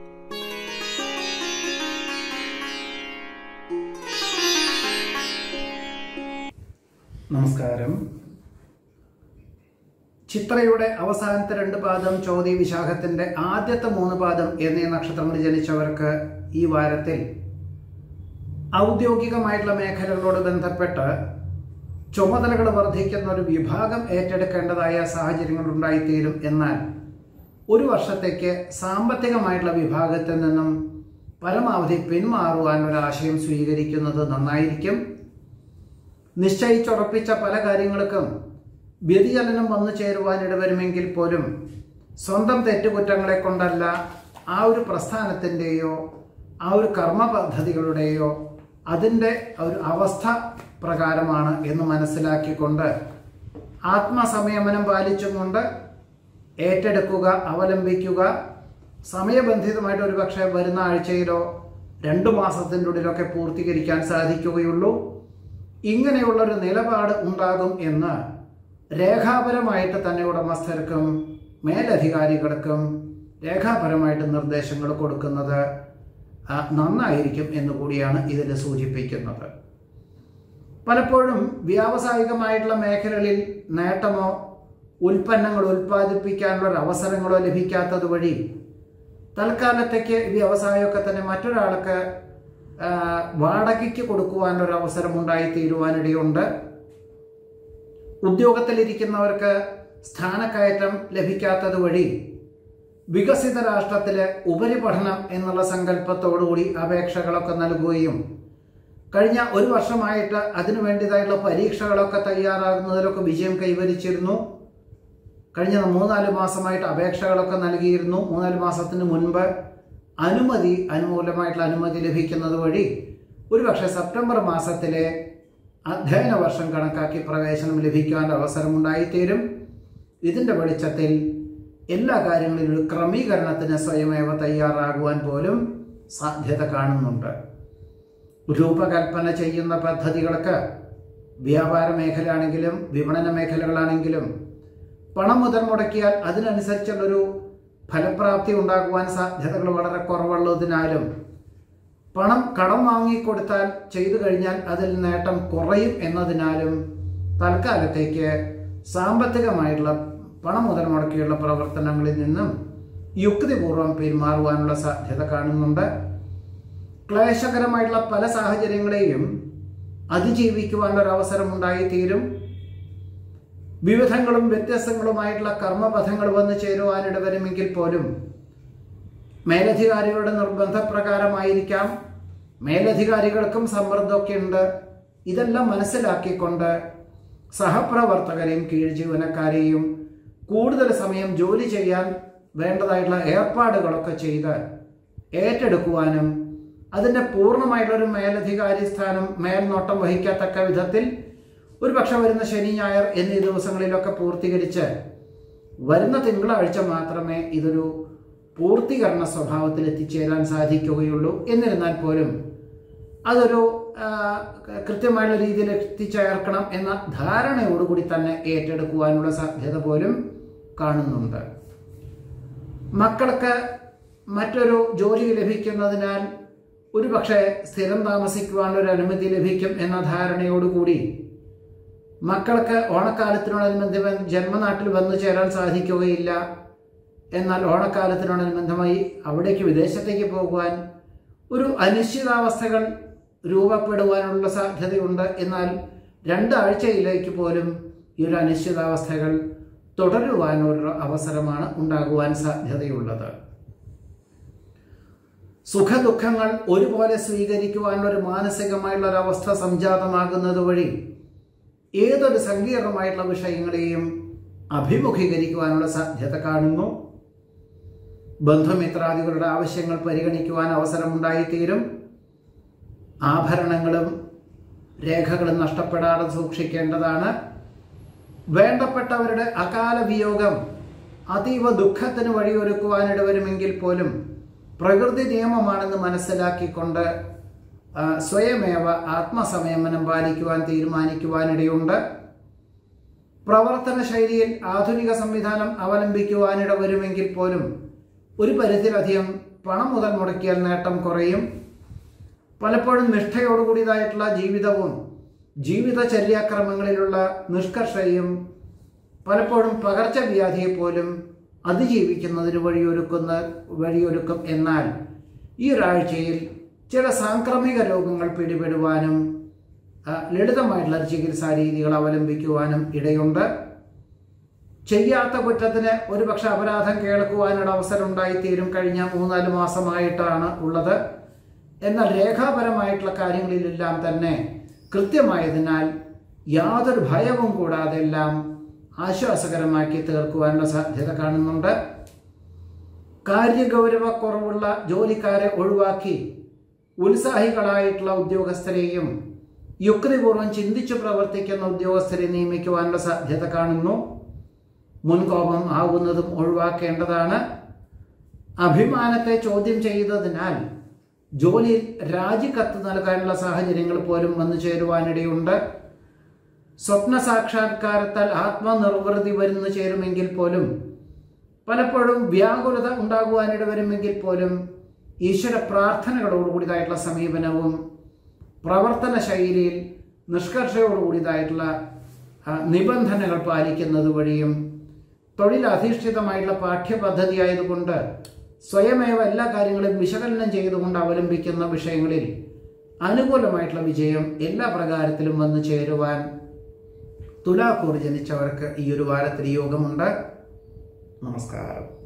നമസ്കാരം ചിത്രയുടെ അവസാനത്തെ രണ്ട് പാദം ചോതി വിശാഖത്തിന്റെ ആദ്യത്തെ മൂന്ന് പാദം എന്നീ നക്ഷത്രങ്ങളിൽ ജനിച്ചവർക്ക് ഈ വാരത്തിൽ ഔദ്യോഗികമായിട്ടുള്ള മേഖലകളോട് ബന്ധപ്പെട്ട് ചുമതലകൾ വർദ്ധിക്കുന്ന ഒരു വിഭാഗം ഏറ്റെടുക്കേണ്ടതായ സാഹചര്യങ്ങൾ ഉണ്ടായിത്തീരും എന്നാൽ ഒരു വർഷത്തേക്ക് സാമ്പത്തികമായിട്ടുള്ള വിഭാഗത്തിൽ നിന്നും പരമാവധി പിന്മാറുവാൻ ഒരു ആശയം സ്വീകരിക്കുന്നത് നന്നായിരിക്കും നിശ്ചയിച്ചുറപ്പിച്ച പല കാര്യങ്ങൾക്കും വ്യതിചലനം വന്നു ചേരുവാൻ ഇടവരുമെങ്കിൽ പോലും സ്വന്തം തെറ്റുകുറ്റങ്ങളെ കൊണ്ടല്ല ആ ഒരു പ്രസ്ഥാനത്തിൻ്റെയോ ആ ഒരു കർമ്മ പദ്ധതികളുടെയോ അതിൻ്റെ ഒരു അവസ്ഥ പ്രകാരമാണ് എന്ന് മനസ്സിലാക്കിക്കൊണ്ട് ആത്മസംയമനം പാലിച്ചുകൊണ്ട് ഏറ്റെടുക്കുക അവലംബിക്കുക സമയബന്ധിതമായിട്ട് ഒരു പക്ഷേ വരുന്ന ആഴ്ചയിലോ രണ്ടു മാസത്തിൻ്റെ ഉള്ളിലൊക്കെ പൂർത്തീകരിക്കാൻ സാധിക്കുകയുള്ളൂ ഇങ്ങനെയുള്ള ഒരു നിലപാട് ഉണ്ടാകും എന്ന് രേഖാപരമായിട്ട് തന്നെ ഉടമസ്ഥർക്കും മേലധികാരികൾക്കും രേഖാപരമായിട്ട് നിർദ്ദേശങ്ങൾ കൊടുക്കുന്നത് ആ, നന്നായിരിക്കും എന്ന് കൂടിയാണ് ഇതിൽ സൂചിപ്പിക്കുന്നത് പലപ്പോഴും വ്യാവസായികമായിട്ടുള്ള മേഖലകളിൽ നേട്ടമോ ഉൽപ്പന്നങ്ങൾ ഉൽപ്പാദിപ്പിക്കാനുള്ള ഒരു അവസരങ്ങളോ ലഭിക്കാത്തത് വഴി തൽക്കാലത്തേക്ക് ഈ വ്യവസായമൊക്കെ തന്നെ മറ്റൊരാൾക്ക് ആ, വാടകയ്ക്ക് കൊടുക്കുവാനൊരു അവസരം ഉണ്ടായി തീരുവാനിടയുണ്ട് ഉദ്യോഗത്തിലിരിക്കുന്നവർക്ക് സ്ഥാനക്കയറ്റം ലഭിക്കാത്തത് വഴി വികസിത രാഷ്ട്രത്തിലെ ഉപരിപഠനം എന്നുള്ള സങ്കല്പത്തോടുകൂടി അപേക്ഷകളൊക്കെ നൽകുകയും കഴിഞ്ഞ ഒരു വർഷമായിട്ട് അതിനു വേണ്ടിയതായിട്ടുള്ള പരീക്ഷകളൊക്കെ തയ്യാറാകുന്നതിലൊക്കെ വിജയം കൈവരിച്ചിരുന്നു കഴിഞ്ഞ മൂന്നാല് മാസമായിട്ട് അപേക്ഷകളൊക്കെ നൽകിയിരുന്നു മൂന്നാല് മാസത്തിന് മുൻപ് അനുമതി അനുകൂലമായിട്ടുള്ള അനുമതി ലഭിക്കുന്നത് വഴി ഒരുപക്ഷെ സെപ്റ്റംബർ മാസത്തിലെ അധ്യയന വർഷം കണക്കാക്കി പ്രവേശനം ലഭിക്കാൻ അവസരമുണ്ടായിത്തീരും ഇതിൻ്റെ വെളിച്ചത്തിൽ എല്ലാ കാര്യങ്ങളിലും ഒരു ക്രമീകരണത്തിന് സ്വയമേവ തയ്യാറാകുവാൻ പോലും സാധ്യത കാണുന്നുണ്ട് രൂപകൽപ്പന ചെയ്യുന്ന പദ്ധതികൾക്ക് വ്യാപാര മേഖലയാണെങ്കിലും വിപണന മേഖലകളാണെങ്കിലും പണം മുതൽ മുടക്കിയാൽ അതിനനുസരിച്ചുള്ളൊരു ഫലപ്രാപ്തി ഉണ്ടാകുവാൻ സാധ്യതകൾ വളരെ കുറവുള്ളതിനാലും പണം കടം വാങ്ങിക്കൊടുത്താൽ ചെയ്തു കഴിഞ്ഞാൽ അതിൽ നേട്ടം കുറയും എന്നതിനാലും തൽക്കാലത്തേക്ക് സാമ്പത്തികമായിട്ടുള്ള പണം മുതൽ മുടക്കിയുള്ള പ്രവർത്തനങ്ങളിൽ നിന്നും യുക്തിപൂർവം പെരുമാറുവാനുള്ള സാധ്യത കാണുന്നുണ്ട് ക്ലേശകരമായിട്ടുള്ള പല സാഹചര്യങ്ങളെയും അതിജീവിക്കുവാനുള്ള ഒരു അവസരം ഉണ്ടായിത്തീരും വിവിധങ്ങളും വ്യത്യസ്തങ്ങളുമായിട്ടുള്ള കർമ്മപഥങ്ങൾ വന്നു ചേരുവാനിട വരുമെങ്കിൽ പോലും മേലധികാരികളുടെ നിർബന്ധപ്രകാരമായിരിക്കാം മേലധികാരികൾക്കും സമ്മർദ്ദമൊക്കെ ഉണ്ട് ഇതെല്ലാം മനസ്സിലാക്കിക്കൊണ്ട് സഹപ്രവർത്തകരെയും കീഴ് ജീവനക്കാരെയും കൂടുതൽ സമയം ജോലി ചെയ്യാൻ വേണ്ടതായിട്ടുള്ള ഏർപ്പാടുകളൊക്കെ ചെയ്ത് ഏറ്റെടുക്കുവാനും അതിൻ്റെ പൂർണ്ണമായിട്ടുള്ള ഒരു മേലധികാരി സ്ഥാനം മേൽനോട്ടം വഹിക്കത്തക്ക വിധത്തിൽ ഒരു പക്ഷെ വരുന്ന ശനി ഞായർ എന്നീ ദിവസങ്ങളിലൊക്കെ പൂർത്തീകരിച്ച് വരുന്ന തിങ്കളാഴ്ച മാത്രമേ ഇതൊരു പൂർത്തീകരണ സ്വഭാവത്തിൽ എത്തിച്ചേരാൻ സാധിക്കുകയുള്ളൂ എന്നിരുന്നാൽ പോലും അതൊരു ആ, കൃത്യമായുള്ള രീതിയിൽ എത്തിച്ചേർക്കണം എന്ന ധാരണയോടുകൂടി തന്നെ ഏറ്റെടുക്കുവാനുള്ള സാധ്യത പോലും കാണുന്നുണ്ട് മക്കൾക്ക് മറ്റൊരു ജോലി ലഭിക്കുന്നതിനാൽ ഒരു പക്ഷേ സ്ഥിരം താമസിക്കുവാനുള്ള ഒരു അനുമതി ലഭിക്കും എന്ന ധാരണയോടുകൂടി മക്കൾക്ക് ഓണക്കാലത്തിനോടനുബന്ധം ജന്മനാട്ടിൽ വന്നു ചേരാൻ സാധിക്കുകയില്ല എന്നാൽ ഓണക്കാലത്തിനോടനുബന്ധമായി അവിടേക്ക് വിദേശത്തേക്ക് പോകുവാൻ ഒരു അനിശ്ചിതാവസ്ഥകൾ രൂപപ്പെടുവാനുള്ള സാധ്യതയുണ്ട് എന്നാൽ രണ്ടാഴ്ചയിലേക്ക് പോലും ഈ ഒരു അനിശ്ചിതാവസ്ഥകൾ തുടരുവാനുള്ള അവസരമാണ് ഉണ്ടാകുവാൻ സാധ്യതയുള്ളത് സുഖദുഃഖങ്ങൾ ഒരുപോലെ സ്വീകരിക്കുവാനുള്ള ഒരു മാനസികമായുള്ള ഒരു അവസ്ഥ സംജാതമാകുന്നത് വഴി ഏതൊരു സങ്കീർണമായിട്ടുള്ള വിഷയങ്ങളെയും അഭിമുഖീകരിക്കുവാനുള്ള സാധ്യത കാണുന്നു ബന്ധുമിത്രാദികളുടെ ആവശ്യങ്ങൾ പരിഗണിക്കുവാൻ അവസരമുണ്ടായിത്തീരും ആഭരണങ്ങളും രേഖകളും നഷ്ടപ്പെടാതെ സൂക്ഷിക്കേണ്ടതാണ് വേണ്ടപ്പെട്ടവരുടെ അകാല വിയോഗം അതീവ ദുഃഖത്തിന് വഴിയൊരുക്കുവാനിട വരുമെങ്കിൽ പോലും പ്രകൃതി നിയമമാണെന്ന് മനസ്സിലാക്കിക്കൊണ്ട് ആ, സ്വയമേവ ആത്മസംയമനം പാലിക്കുവാൻ തീരുമാനിക്കുവാനിടയുണ്ട് പ്രവർത്തന ശൈലിയിൽ ആധുനിക സംവിധാനം അവലംബിക്കുവാനിട വരുമെങ്കിൽ പോലും ഒരു പരിധിയിലധികം പണം മുതൽ മുടക്കിയാൽ നേട്ടം കുറയും പലപ്പോഴും നിഷ്ഠയോടുകൂടിയതായിട്ടുള്ള ജീവിതവും ജീവിതചര്യാക്രമങ്ങളിലുള്ള നിഷ്കർഷയും പലപ്പോഴും പകർച്ചവ്യാധിയെ പോലും അതിജീവിക്കുന്നതിന് വഴിയൊരുക്കുന്ന വഴിയൊരുക്കും എന്നാൽ ഈ ഒരാഴ്ചയിൽ ചില സാംക്രമിക രോഗങ്ങൾ പിടിപെടുവാനും ആ, ലളിതമായിട്ടുള്ള ചികിത്സാ രീതികൾ അവലംബിക്കുവാനും ഇടയുണ്ട് ചെയ്യാത്ത കുറ്റത്തിന് ഒരുപക്ഷെ അപരാധം കേൾക്കുവാനുള്ള അവസരം ഉണ്ടായിത്തീരും കഴിഞ്ഞ മൂന്നാല് മാസമായിട്ടാണ് ഉള്ളത് എന്നാൽ രേഖാപരമായിട്ടുള്ള കാര്യങ്ങളിലെല്ലാം തന്നെ കൃത്യമായതിനാൽ യാതൊരു ഭയവും കൂടാതെ എല്ലാം ആശ്വാസകരമാക്കി തീർക്കുവാനുള്ള സാധ്യത കാണുന്നുണ്ട് കാര്യഗൗരവക്കുറവുള്ള ജോലിക്കാരെ ഒഴിവാക്കി ഉത്സാഹികളായിട്ടുള്ള ഉദ്യോഗസ്ഥരെയും യുക്തിപൂർവ്വം ചിന്തിച്ചു പ്രവർത്തിക്കുന്ന ഉദ്യോഗസ്ഥരെ നിയമിക്കുവാനുള്ള സാധ്യത കാണുന്നു മുൻകോപം ആവുന്നതും ഒഴിവാക്കേണ്ടതാണ് അഭിമാനത്തെ ചോദ്യം ചെയ്തതിനാൽ ജോലിയിൽ രാജിക്കത്ത് നൽകാനുള്ള സാഹചര്യങ്ങൾ പോലും വന്നു ചേരുവാനിടയുണ്ട് സ്വപ്ന സാക്ഷാത്കാരത്താൽ ആത്മനിർവൃതി വരുന്നു ചേരുമെങ്കിൽ പോലും പലപ്പോഴും വ്യാകുലത ഉണ്ടാകുവാനിട വരുമെങ്കിൽ പോലും ഈശ്വര പ്രാർത്ഥനകളോടുകൂടിയതായിട്ടുള്ള സമീപനവും പ്രവർത്തന ശൈലിയിൽ നിഷ്കർഷയോടുകൂടിയതായിട്ടുള്ള ആ, നിബന്ധനകൾ പാലിക്കുന്നത് വഴിയും തൊഴിലധിഷ്ഠിതമായിട്ടുള്ള പാഠ്യപദ്ധതി ആയതുകൊണ്ട് സ്വയമേവ എല്ലാ കാര്യങ്ങളും വിശകലനം ചെയ്തുകൊണ്ട് അവലംബിക്കുന്ന വിഷയങ്ങളിൽ അനുകൂലമായിട്ടുള്ള വിജയം എല്ലാ പ്രകാരത്തിലും വന്നു ചേരുവാൻ തുലാക്കൂർ ജനിച്ചവർക്ക് ഈ ഒരു വാരത്തിൽ യോഗമുണ്ട് നമസ്കാരം